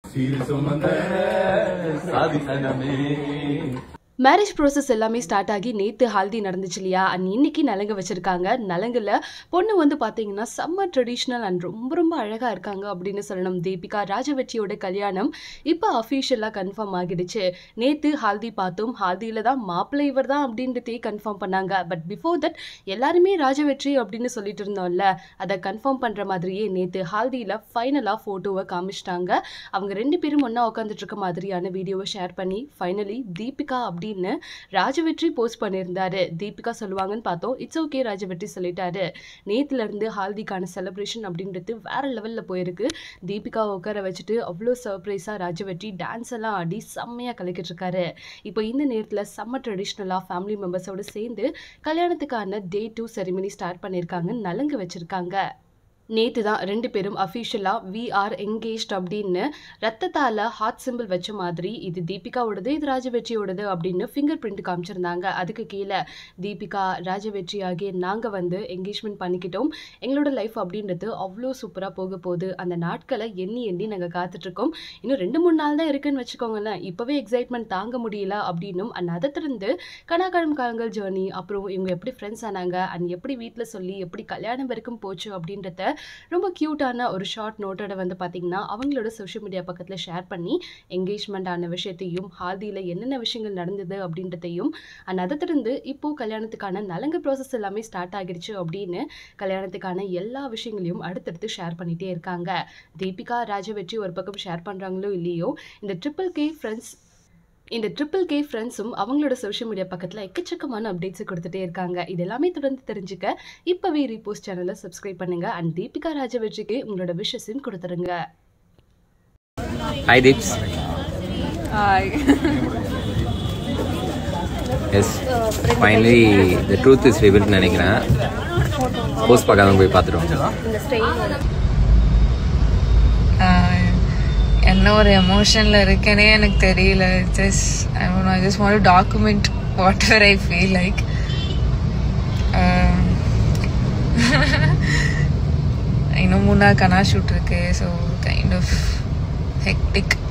சீர் சுமந்த சாதித்தனமே மேரேஜ் ப்ராசஸ் எல்லாமே ஸ்டார்ட் ஆகி நேத்து ஹால்தி நடந்துச்சு இல்லையா அண்ட் இன்னைக்கு நலங்கு வச்சிருக்காங்க நலங்குல பொண்ணு வந்து பாத்தீங்கன்னா செம்ம ட்ரெடிஷ்னல் அண்ட் ரொம்ப ரொம்ப அழகா இருக்காங்க அப்படின்னு சொல்லணும் தீபிகா ராஜவெற்றியோட கல்யாணம் இப்போ அஃபீஷியலாக கன்ஃபார்ம் ஆகிடுச்சு நேத்து ஹால்தி பார்த்தோம் ஹால்தியில தான் மாப்பிள்ளை இவர் தான் அப்படின்றதே கன்ஃபார்ம் பண்ணாங்க பட் பிஃபோர் தட் எல்லாருமே ராஜவெற்றி அப்படின்னு சொல்லிட்டு இருந்தோம்ல அதை கன்ஃபார்ம் பண்ற மாதிரியே நேத்து ஹால்தியில ஃபைனலா போட்டோவை காமிச்சிட்டாங்க அவங்க ரெண்டு பேரும் ஒண்ணா உட்காந்துட்டு இருக்க மாதிரியான வீடியோவை ஷேர் பண்ணி ஃபைனலி தீபிகா அப்படின்னு ராஜவெற்றி போஸ்ட் பண்ணியிருந்தாரு தீபிகா சொல்லுவாங்கன்னு பார்த்தோம் இட்ஸ் ஓகே ராஜவெற்றி சொல்லிட்டாரு நேத்துல இருந்து ஹால்திக்கான செலிப்ரேஷன் அப்படின்றது வேற லெவல்ல போயிருக்கு தீபிகாவை உட்கார வச்சுட்டு அவ்வளோ சர்ப்ரைஸா ராஜவெற்றி டான்ஸ் எல்லாம் ஆடி செம்மையா கலக்கிட்டு இருக்காரு இப்போ இந்த நேரத்துல செம்ம ட்ரெடிஷ்னலா ஃபேமிலி மெம்பர்ஸோட சேர்ந்து கல்யாணத்துக்கான டே டூ செரிமனி ஸ்டார்ட் பண்ணியிருக்காங்க நலங்கு வச்சிருக்காங்க நேத்து தான் ரெண்டு பேரும் அஃபிஷியலாக வி ஆர் என்கேஜ்ட் அப்படின்னு ரத்தத்தால் ஹார்ட் சிம்பிள் வச்ச மாதிரி இது தீபிகாவோடது இது ராஜவெற்றியோடது அப்படின்னு ஃபிங்கர் பிரிண்ட் காமிச்சிருந்தாங்க அதுக்கு கீழே தீபிகா ராஜவெற்றி ஆகிய நாங்கள் வந்து என்கேஜ்மெண்ட் பண்ணிக்கிட்டோம் எங்களோட லைஃப் அப்படின்றது அவ்வளோ சூப்பராக போக போகுது அந்த நாட்களை எண்ணி எண்ணி நாங்கள் காத்துட்ருக்கோம் இன்னும் ரெண்டு மூணு நாள் தான் இருக்குன்னு வச்சுக்கோங்களேன் இப்போவே எக்ஸைட்மெண்ட் தாங்க முடியல அப்படின்னும் அண்ட் அதை திறந்து கனாகழம் காலங்கள் ஜேர்னி அப்புறம் இவங்க எப்படி ஃப்ரெண்ட்ஸ் ஆனாங்க அண்ட் எப்படி வீட்டில் சொல்லி எப்படி கல்யாணம் வரைக்கும் போச்சு அப்படின்றத ரொம்ப க்யூட்டான ஒரு ஷார்ட் நோட்டோட வந்து பார்த்தீங்கன்னா அவங்களோட சோஷியல் மீடியா பக்கத்தில் ஷேர் பண்ணி என்கேஜ்மெண்ட் ஆன விஷயத்தையும் ஹால்தியில் என்னென்ன விஷயங்கள் நடந்தது அப்படின்றதையும் அண்ட் அதை திறந்து இப்போ கல்யாணத்துக்கான நலங்கு ப்ராசஸ் எல்லாமே ஸ்டார்ட் ஆகிடுச்சு அப்படின்னு கல்யாணத்துக்கான எல்லா விஷயங்களையும் அடுத்தடுத்து ஷேர் பண்ணிட்டே இருக்காங்க தீபிகா ராஜவெற்றி ஒரு பக்கம் ஷேர் பண்ணுறாங்களோ இல்லையோ இந்த ட்ரிபிள் கே ஃப்ரெண்ட்ஸ் இந்த ட்ரிபிள் கே ஃப்ரெண்ட்ஸும் அவங்களோட சோஷியல் மீடியா பக்கத்தில் எக்கச்சக்கமான அப்டேட்ஸை கொடுத்துட்டே இருக்காங்க இது எல்லாமே தொடர்ந்து தெரிஞ்சுக்க இப்போவே ரீபோஸ்ட் சேனலை சப்ஸ்கிரைப் பண்ணுங்க அண்ட் தீபிகா ராஜவெற்றிக்கு உங்களோட விஷஸையும் கொடுத்துருங்க Hi Deeps. Yes finally the truth is revealed நினைக்கிறேன் போஸ்ட் பார்க்காதவங்க போய் பார்த்துருவோம் ஆஹ் என்ன ஒரு எமோஷனில் இருக்கேனே எனக்கு தெரியல just I I just want document whatever I feel like இன்னும் மூணு நாள் கனா ஷூட் இருக்கு ஸோ கைண்ட் ஆஃப் ஹெக்டிக்